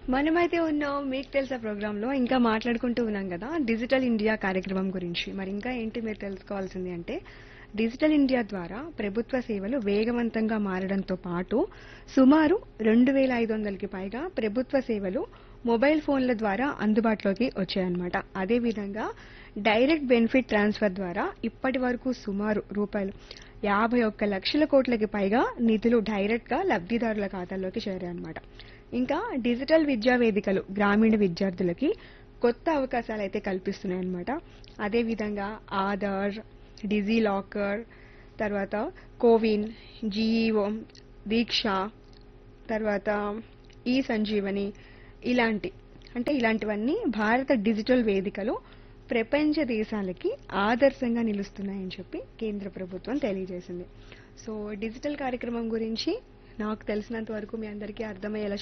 మనమైతే ఉన్నాం మీకు తెలుసా ప్రోగ్రామ్ లో ఇంకా మాట్లాడుకుంటూ ఉన్నాం కదా డిజిటల్ ఇండియా కార్యక్రమం గురించి మరి ఇంకా ఏంటి మీరు తెలుసుకోవాల్సింది అంటే డిజిటల్ ఇండియా ద్వారా ప్రభుత్వ సేవలు వేగవంతంగా మారడంతో పాటు సుమారు రెండు వేల ఐదు వందలకి పైగా ప్రభుత్వ సేవలు మొబైల్ ఫోన్ల ద్వారా అందుబాటులోకి వచ్చాయన్నమాట అదేవిధంగా డైరెక్ట్ బెనిఫిట్ ట్రాన్స్ఫర్ ద్వారా ఇప్పటి వరకు సుమారు రూపాయలు యాభై ఒక్క లక్షల కోట్లకి పైగా నిధులు డైరెక్ట్ గా లబ్ధిదారుల ఖాతాల్లోకి చేరాయన్నమాట ఇంకా డిజిటల్ విద్యా వేదికలు గ్రామీణ విద్యార్థులకి కొత్త అవకాశాలు అయితే కల్పిస్తున్నాయన్నమాట అదేవిధంగా ఆధార్ డిజీ లాకర్ తర్వాత కోవిన్ జీఈఓ దీక్ష తర్వాత ఈ సంజీవని ఇలాంటి అంటే ఇలాంటివన్నీ భారత డిజిటల్ వేదికలు ప్రపంచ దేశాలకి ఆదర్శంగా నిలుస్తున్నాయని చెప్పి కేంద్ర ప్రభుత్వం తెలియజేసింది సో డిజిటల్ కార్యక్రమం గురించి నాకు తెలిసినంత వరకు మీ అందరికీ అర్థమయ్యేలా